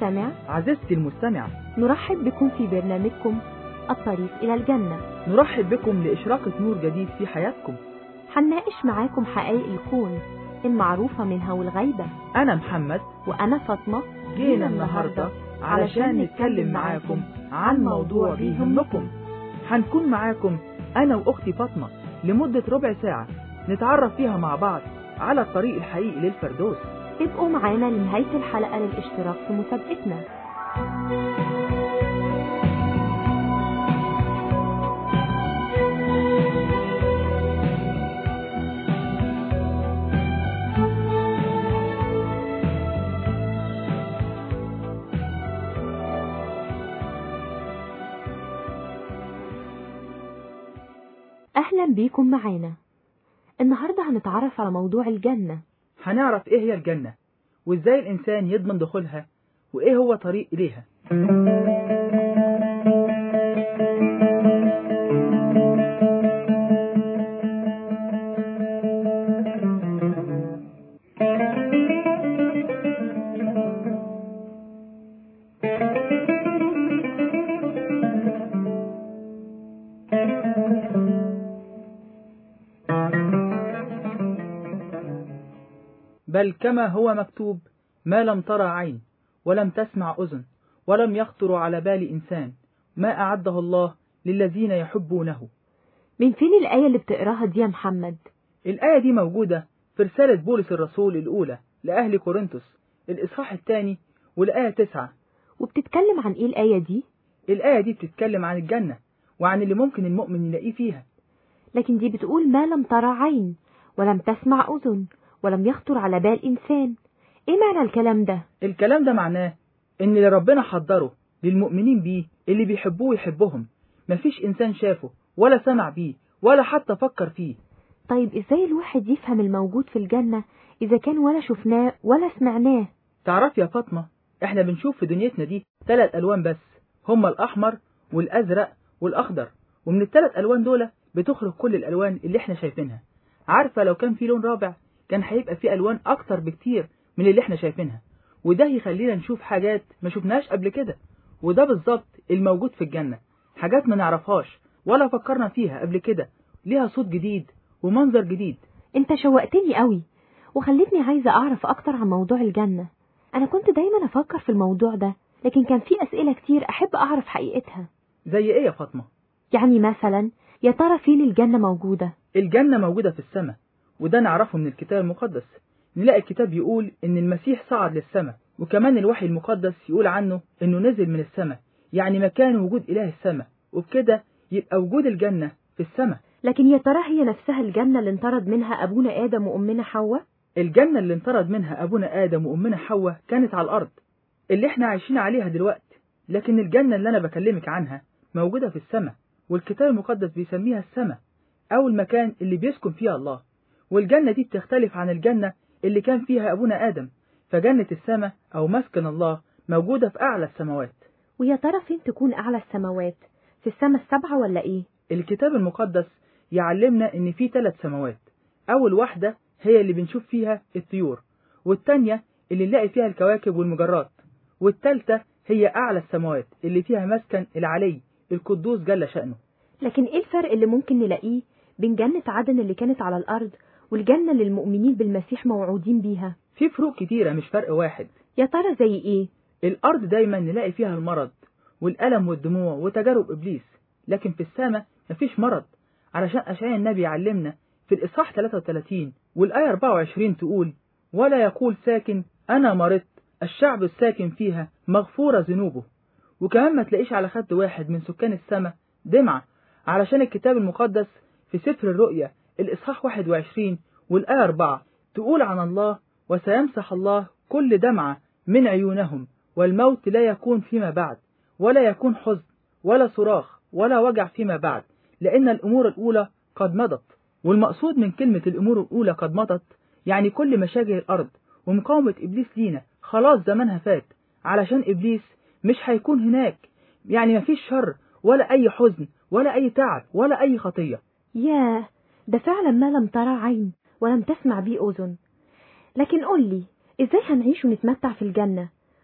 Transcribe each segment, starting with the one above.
المستمع عزيزتي المستمع نرحب بكم في برنامجكم الطريق إلى الجنة نرحب بكم لإشراقة نور جديد في حياتكم هنناقش معاكم حقائق الكون المعروفة منها والغيبة أنا محمد وأنا فاطمة جينا النهاردة علشان نتكلم معاكم عن موضوع بيهمكم هنكون معاكم أنا وأختي فاطمة لمدة ربع ساعة نتعرف فيها مع بعض على الطريق الحقيقي للفردوس ابقوا معانا لنهاية الحلقة للاشتراك في مسابقتنا أهلا بيكم معانا النهاردة هنتعرف على موضوع الجنة هنعرف إيه هي الجنة وإزاي الإنسان يضمن دخولها وإيه هو طريق إليها بل كما هو مكتوب ما لم ترى عين ولم تسمع أذن ولم يخطر على بال إنسان ما أعده الله للذين يحبونه من فين الآية اللي بتقراها دي يا محمد؟ الآية دي موجودة في رسالة بولس الرسول الأولى لأهل كورنثوس الإصحاح الثاني والآية تسعة وبتتكلم عن إيه الآية دي؟ الآية دي بتتكلم عن الجنة وعن اللي ممكن المؤمن يلاقيه فيها لكن دي بتقول ما لم ترى عين ولم تسمع أذن ولم يخطر على بال إنسان إيه معنى الكلام ده؟ الكلام ده معناه إن اللي ربنا حضره للمؤمنين بيه اللي بيحبوه يحبهم مفيش إنسان شافه ولا سمع بيه ولا حتى فكر فيه طيب إزاي الواحد يفهم الموجود في الجنة إذا كان ولا شفناه ولا سمعناه؟ تعرف يا فاطمة إحنا بنشوف في دنيتنا دي ثلاث ألوان بس هما الأحمر والأزرق والأخضر ومن الثلاث ألوان دول بتخرج كل الألوان اللي إحنا شايفينها عارفة لو كان في لون رابع كان هيبقى في ألوان أكتر بكتير من اللي إحنا شايفينها وده يخلينا نشوف حاجات ما شفناهاش قبل كده وده بالظبط الموجود في الجنة حاجات ما نعرفهاش ولا فكرنا فيها قبل كده ليها صوت جديد ومنظر جديد انت شوقتني قوي وخلتني عايزة أعرف أكتر عن موضوع الجنة أنا كنت دايما أفكر في الموضوع ده لكن كان في أسئلة كتير أحب أعرف حقيقتها زي إيه يا فاطمة؟ يعني مثلا يا ترى فين الجنة موجودة؟ الجنة موجودة في السماء وده نعرفه من الكتاب المقدس نلاقي الكتاب يقول إن المسيح صعد للسماء وكمان الوحي المقدس يقول عنه إنه نزل من السماء يعني مكان وجود إله السماء وبكده يبقى وجود الجنة في السماء لكن يا ترى هي نفسها الجنة اللي انطرد منها أبونا آدم وأمنا حواء؟ الجنة اللي انطرد منها أبونا آدم وأمنا حواء كانت على الأرض اللي احنا عايشين عليها دلوقتي لكن الجنة اللي أنا بكلمك عنها موجودة في السماء والكتاب المقدس بيسميها السماء أو المكان اللي بيسكن فيها الله والجنة دي بتختلف عن الجنة اللي كان فيها أبونا آدم فجنة السماء أو مسكن الله موجودة في أعلى السماوات ويا ترى فين تكون أعلى السماوات؟ في السماء السبعة ولا إيه؟ الكتاب المقدس يعلمنا إن في ثلاث سماوات أول واحدة هي اللي بنشوف فيها الطيور والتانية اللي نلاقي فيها الكواكب والمجرات والتالتة هي أعلى السماوات اللي فيها مسكن العلي القدوس جل شأنه لكن إيه الفرق اللي ممكن نلاقيه بين جنة عدن اللي كانت على الأرض والجنة اللي المؤمنين بالمسيح موعودين بيها؟ في فروق كتيرة مش فرق واحد يا ترى زي إيه؟ الأرض دايما نلاقي فيها المرض والألم والدموع وتجارب إبليس لكن في السماء مفيش مرض علشان أشعياء النبي يعلمنا في الإصحاح 33 والآية 24 تقول ولا يقول ساكن أنا مرضت الشعب الساكن فيها مغفورة ذنوبه وكمان ما تلاقيش على خد واحد من سكان السماء دمعة علشان الكتاب المقدس في سفر الرؤيا الإصحاح 21 والآية 4 تقول عن الله وسيمسح الله كل دمعة من عيونهم والموت لا يكون فيما بعد ولا يكون حزن ولا صراخ ولا وجع فيما بعد لأن الأمور الأولى قد مضت والمقصود من كلمة الأمور الأولى قد مضت يعني كل مشاجر الأرض ومقاومة إبليس لينا خلاص زمانها فات علشان إبليس مش هيكون هناك يعني مفيش شر ولا أي حزن ولا أي تعب ولا أي خطية ياه ده فعلا ما لم ترى عين ولم تسمع بيه أذن لكن قل لي إزاي هنعيش ونتمتع في الجنة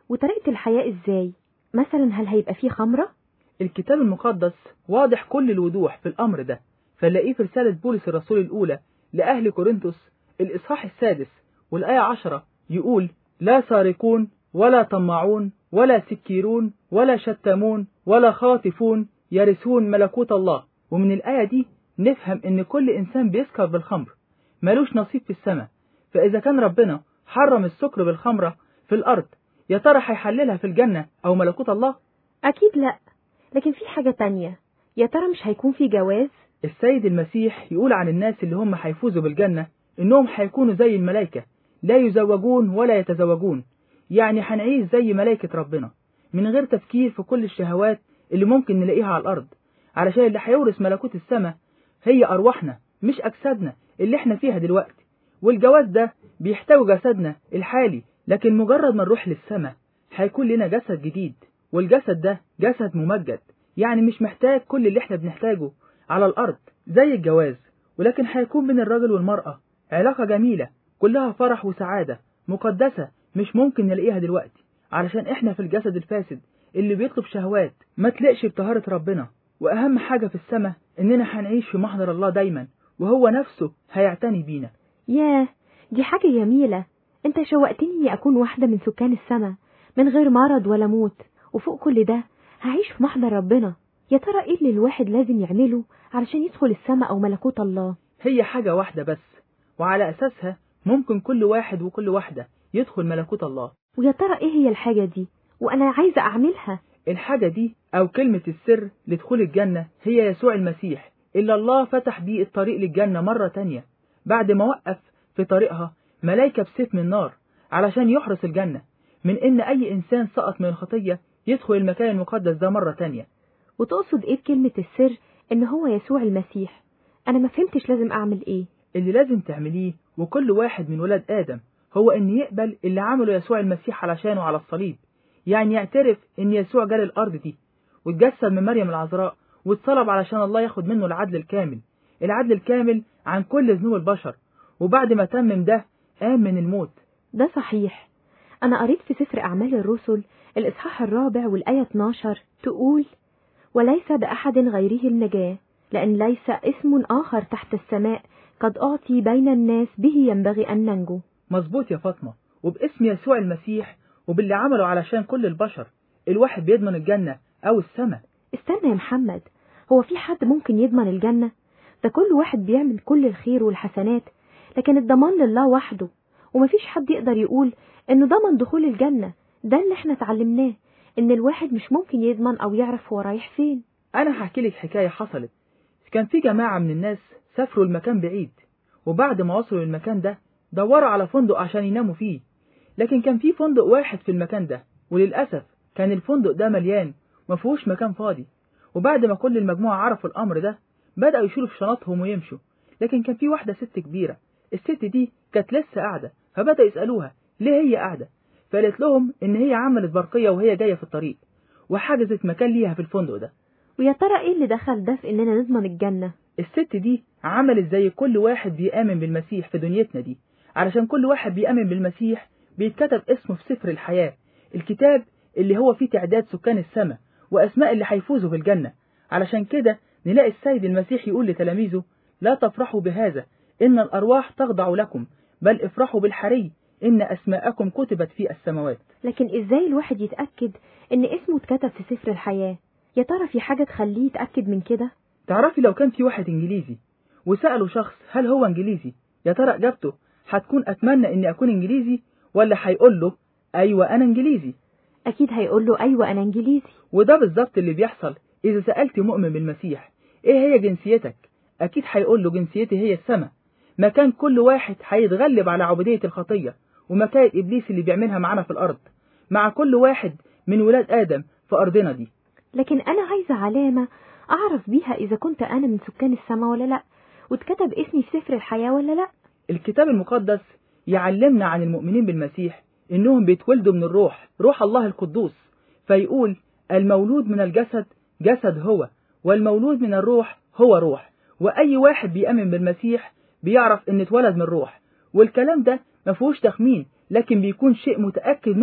وطريقة الحياة ازاي مثلا هل هيبقى فيه خمرة الكتاب المقدس واضح كل الوضوح في الأمر ده فنلاقيه في رسالة بولس الرسول الأولى لأهل كورنثوس الإصحاح السادس والآية عشرة يقول لا سارقون ولا طماعون ولا سكيرون ولا شتامون ولا خاطفون يرثون ملكوت الله ومن الآية دي نفهم إن كل إنسان بيسكر بالخمر ملوش نصيب في السماء فإذا كان ربنا حرم السكر بالخمرة في الأرض يا ترى هيحللها في الجنة أو ملكوت الله اكيد لا لكن في حاجة تانية يا ترى مش هيكون في جواز السيد المسيح يقول عن الناس اللي هم هيفوزوا بالجنة إنهم هيكونوا زي الملائكة لا يزوجون ولا يتزوجون يعني هنعيش زي ملائكة ربنا من غير تفكير في كل الشهوات اللي ممكن نلاقيها على الأرض علشان اللي هيورث ملكوت السماء هي أرواحنا مش أجسادنا اللي احنا فيها دلوقتي والجواز ده بيحتوي جسدنا الحالي لكن مجرد ما نروح للسماء هيكون لنا جسد جديد والجسد ده جسد ممجد يعني مش محتاج كل اللي احنا بنحتاجه على الأرض زي الجواز ولكن هيكون بين الرجل والمرأة علاقة جميلة كلها فرح وسعادة مقدسة مش ممكن نلاقيها دلوقتي علشان احنا في الجسد الفاسد اللي بيطلب شهوات ما تلقش بطهارة ربنا وأهم حاجة في السماء إننا هنعيش في محضر الله دايما وهو نفسه هيعتني بينا ياه دي حاجة جميلة انت شوقتني اني اكون واحدة من سكان السماء من غير مرض ولا موت وفوق كل ده هعيش في محضر ربنا يا ترى ايه اللي الواحد لازم يعمله علشان يدخل السماء او ملكوت الله هي حاجة واحدة بس وعلى أساسها ممكن كل واحد وكل واحدة يدخل ملكوت الله ويا ترى ايه هي الحاجة دي وانا عايزة اعملها الحاجة دي أو كلمة السر لدخول الجنة هي يسوع المسيح إلا الله فتح بيه الطريق للجنة مرة تانية بعد ما وقف في طريقها ملايكة بسيف من نار علشان يحرس الجنة من إن أي إنسان سقط من الخطية يدخل المكان المقدس ده مرة تانية وتقصد ايه بكلمة السر ان هو يسوع المسيح انا ما فهمتش لازم اعمل ايه اللي لازم تعمليه وكل واحد من ولاد آدم هو إن يقبل اللي عمله يسوع المسيح علشانه على الصليب يعني يعترف إن يسوع جال الأرض دي واتجسد من مريم العذراء واتصلب علشان الله ياخد منه العدل الكامل العدل الكامل عن كل ذنوب البشر وبعد ما تمم ده قام من الموت ده صحيح أنا قريت في سفر أعمال الرسل الإصحاح الرابع والآية 12 تقول وليس بأحد غيره النجاة لأن ليس اسم آخر تحت السماء قد أعطي بين الناس به ينبغي أن ننجو مظبوط يا فاطمة وباسم يسوع المسيح وباللي عمله علشان كل البشر الواحد بيضمن الجنة أو السماء استنى يا محمد هو في حد ممكن يضمن الجنة ده كل واحد بيعمل كل الخير والحسنات لكن الضمان لله وحده ومفيش حد يقدر يقول انه ضمن دخول الجنة ده اللي احنا اتعلمناه ان الواحد مش ممكن يضمن او يعرف هو رايح فين أنا هحكي لك حكاية حصلت كان في جماعة من الناس سافروا المكان بعيد وبعد ما وصلوا للمكان ده دوروا على فندق عشان يناموا فيه لكن كان في فندق واحد في المكان ده وللأسف كان الفندق ده مليان مفهوش مكان فاضي وبعد ما كل المجموعة عرفوا الأمر ده بدأوا يشيلوا في شنطهم ويمشوا لكن كان في واحدة ست كبيرة الست دي كانت لسه قاعدة فبدأوا يسألوها ليه هي قاعدة فقالت لهم إن هي عملت برقية وهي جاية في الطريق وحجزت مكان ليها في الفندق ده ويا ترى ايه اللي دخل ده في اننا نضمن الجنة الست دي عملت زي كل واحد بيآمن بالمسيح في دنيتنا دي علشان كل واحد بيآمن بالمسيح بيتكتب اسمه في سفر الحياة الكتاب اللي هو فيه تعداد سكان السماء وأسماء اللي هيفوزوا في الجنة علشان كده نلاقي السيد المسيح يقول لتلاميذه لا تفرحوا بهذا إن الأرواح تخضع لكم بل افرحوا بالحري إن أسماءكم كتبت في السماوات لكن ازاي الواحد يتأكد ان اسمه اتكتب في سفر الحياة يا ترى في حاجة تخليه يتأكد من كده تعرفي لو كان في واحد إنجليزي وسأله شخص هل هو إنجليزي يا ترى إجابته هتكون أتمنى إني أكون إنجليزي ولا هيقول له أيوة أنا إنجليزي اكيد هيقول له ايوه انا انجليزي وده بالظبط اللي بيحصل إذا سألت مؤمن بالمسيح إيه هي جنسيتك أكيد هيقول له جنسيتي هي السماء مكان كل واحد هيتغلب على عبودية الخطية ومكايد إبليس اللي بيعملها معانا في الأرض مع كل واحد من ولاد آدم في أرضنا دي لكن انا عايزة علامة اعرف بيها اذا كنت انا من سكان السماء ولا لا واتكتب اسمي في سفر الحياة ولا لا الكتاب المقدس يعلمنا عن المؤمنين بالمسيح إنهم بيتولدوا من الروح روح الله القدوس فيقول المولود من الجسد جسد هو والمولود من الروح هو روح وأي واحد بيأمن بالمسيح بيعرف إن اتولد من الروح والكلام ده ما فيهوش تخمين لكن بيكون شيء متأكد منه في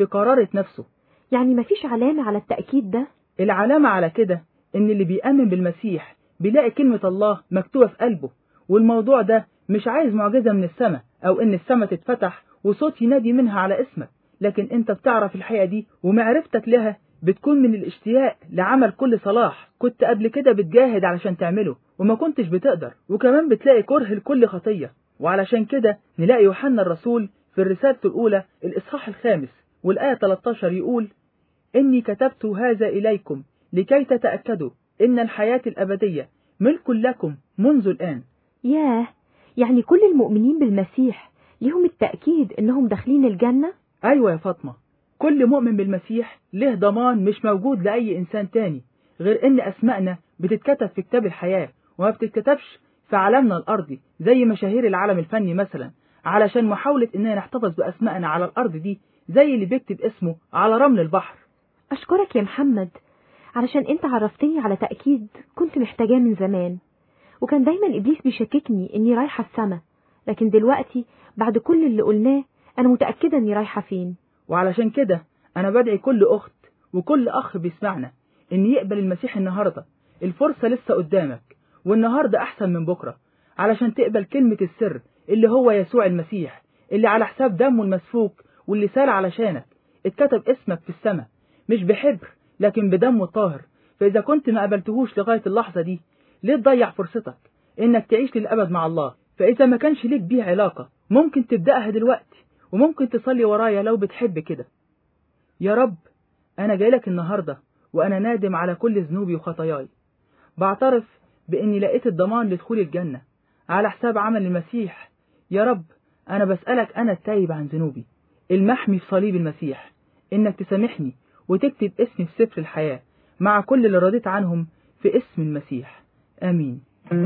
في قرارة نفسه يعني مفيش علامة على التأكيد ده العلامة على كده إن اللي بيأمن بالمسيح بيلاقي كلمة الله مكتوبة في قلبه والموضوع ده مش عايز معجزة من السماء أو إن السماء تتفتح وصوت ينادي منها على اسمك لكن أنت بتعرف الحقيقة دي ومعرفتك لها بتكون من الاشتياق لعمل كل صلاح كنت قبل كده بتجاهد علشان تعمله وما كنتش بتقدر وكمان بتلاقي كره لكل خطية وعلشان كده نلاقي يوحنا الرسول في الرسالة الأولى الإصحاح الخامس والآية 13 يقول إني كتبت هذا إليكم لكي تتأكدوا إن الحياة الأبدية ملك لكم منذ الآن ياه يعني كل المؤمنين بالمسيح ليهم التأكيد إنهم داخلين الجنة أيوة يا فاطمة كل مؤمن بالمسيح له ضمان مش موجود لأي إنسان تاني غير إن أسمائنا بتتكتب في كتاب الحياة وما بتتكتبش في عالمنا الأرضي زي مشاهير العالم الفني مثلا علشان محاولة إننا نحتفظ بأسمائنا على الأرض دي زي اللي بيكتب اسمه على رمل البحر أشكرك يا محمد علشان أنت عرفتني على تأكيد كنت محتاجاه من زمان وكان دايما إبليس بيشككني إني رايحة السما لكن دلوقتي بعد كل اللي قلناه أنا متأكدة إني رايحة فين وعلشان كده أنا بدعي كل أخت وكل أخ بيسمعنا إن يقبل المسيح النهاردة الفرصة لسه قدامك والنهاردة أحسن من بكرة علشان تقبل كلمة السر اللي هو يسوع المسيح اللي على حساب دمه المسفوك واللي سال علشانك اتكتب اسمك في السماء مش بحبر لكن بدمه الطاهر فإذا كنت ما قبلتهوش لغاية اللحظة دي ليه تضيع فرصتك إنك تعيش للأبد مع الله فإذا ما كانش ليك بيه علاقة ممكن تبدأها دلوقتي وممكن تصلي ورايا لو بتحب كده يا رب أنا جايلك النهاردة وأنا نادم على كل ذنوبي وخطاياي بعترف بإني لقيت الضمان لدخول الجنة على حساب عمل المسيح يا رب أنا بسألك أنا التايب عن ذنوبي المحمي في صليب المسيح إنك تسامحني وتكتب اسمي في سفر الحياة مع كل اللي رضيت عنهم في اسم المسيح آمين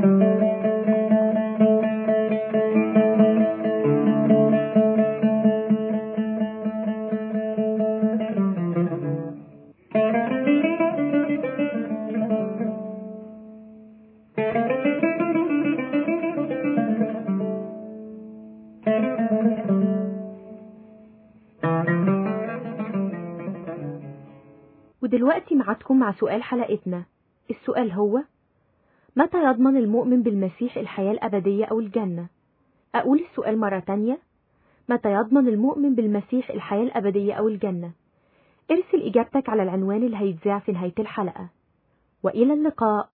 ودلوقتي معادكم مع سؤال حلقتنا السؤال هو متى يضمن المؤمن بالمسيح الحياة الأبدية أو الجنة؟ أقول السؤال مرة تانية متى يضمن المؤمن بالمسيح الحياة الأبدية أو الجنة؟ ارسل إجابتك على العنوان اللي هيتذاع في نهاية الحلقة وإلى اللقاء